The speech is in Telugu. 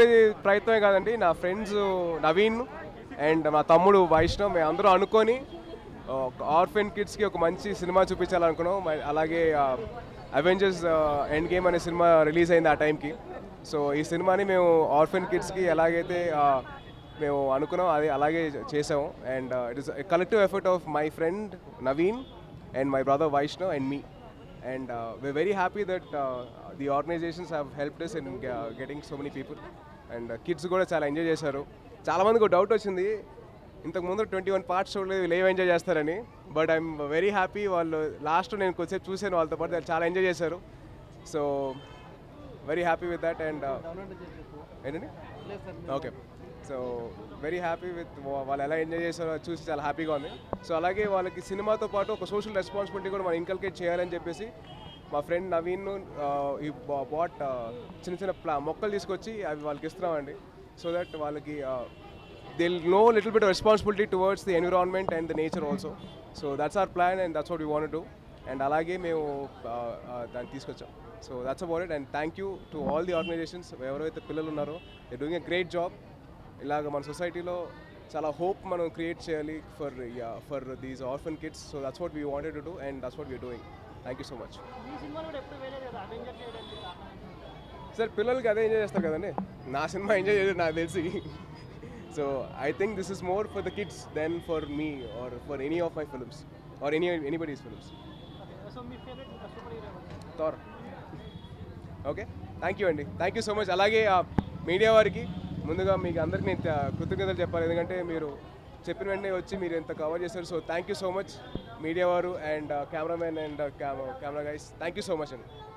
ఒక్కడి ప్రయత్నమే కాదండి నా ఫ్రెండ్స్ నవీన్ అండ్ మా తమ్ముడు వైష్ణవ్ మేము అందరూ అనుకొని ఆర్ఫెన్ కిడ్స్కి ఒక మంచి సినిమా చూపించాలనుకున్నాం మ- అలాగే అవెంజర్స్ ఎండ్ గేమ్ అనే సినిమా రిలీజ్ అయింది ఆ టైంకి సో ఈ సినిమాని మేము ఆర్ఫెన్ కిడ్స్కి ఎలాగైతే ఆ, మేము అనుకున్నాం అది అలాగే చేసాము and it is collective effort of my friend Naveen and my brother Vaishnav and me and we're very happy that uh, the organizations have helped us in uh, getting so many people and kids కూడా చాలా ఎంజాయ్ చేశారు చాలా మందికి ఒక డౌట్ వచ్చింది ఇంతకు ముందు ట్వంటీ వన్ పార్ట్స్ చూడలేదు వీళ్ళు ఏం ఎంజాయ్ చేస్తారని బట్ ఐఎమ్ వెరీ హ్యాపీ వాళ్ళు లాస్ట్ నేను కొద్దిసేపు చూశాను వాళ్ళతో పాటు వాళ్ళు చాలా ఎంజాయ్ చేశారు so very happy with that and ఏంటండి okay so very happy with వాళ్ళు ఎలా ఎంజాయ్ చేశారో అది చూసి చాలా హ్యాపీగా ఉంది సో అలాగే వాళ్ళకి సినిమాతో పాటు ఒక సోషల్ రెస్పాన్సిబిలిటీ కూడా మనం ఇంకల్కేట్ చేయాలని చెప్పేసి మా ఫ్రెండ్ నవీన్ ఈ బాట్ చిన్న చిన్న ప్లా మొక్కలు తీసుకొచ్చి అవి వాళ్ళకి ఇస్తున్నామండి సో దట్ వాళ్ళకి they know little bit responsibility towards the environment and the nature also so that's our plan and that's what you want do and అలాగే మేము uh, uh, దాన్ని తీసుకొచ్చాం so that's about it and thank you to all the organisations ఎవరైతే పిల్లలు ఉన్నారో they doing a great job ఇలాగ మన సొసైటీలో చాలా హోప్ మనం క్రియేట్ చేయాలి for for these orphan kids so that's what we wanted to do and that's what we doing thank you so much ఈ సినిమాలో కూడా ఎప్పుడు వేరే కదా అవెంజర్ చేయడానికి కారణం సార్ పిల్లలకి అదే ఎంజాయ్ చేస్తారు కదండి నా సినిమా ఎంజాయ్ చేయలేదు నాకు తెలిసి so I think this is more for the kids then for me or for any of my films or any anybody's films okay so మీ ఫేవరెట్ సూపర్ హీరో ఎవరు? థార్ ఓకే థ్యాంక్ యూ అండి థ్యాంక్ యూ సో మచ్ అలాగే మీడియా వారికి ముందుగా మీకు అందరికి నేను త- కృతజ్ఞతలు చెప్పాలి ఎందుకంటే మీరు చెప్పిన వెంటనే వచ్చి మీరు ఎంత కవర్ చేశారు so thank you so much media వారు and cameramen and camera guys thank you so much అండి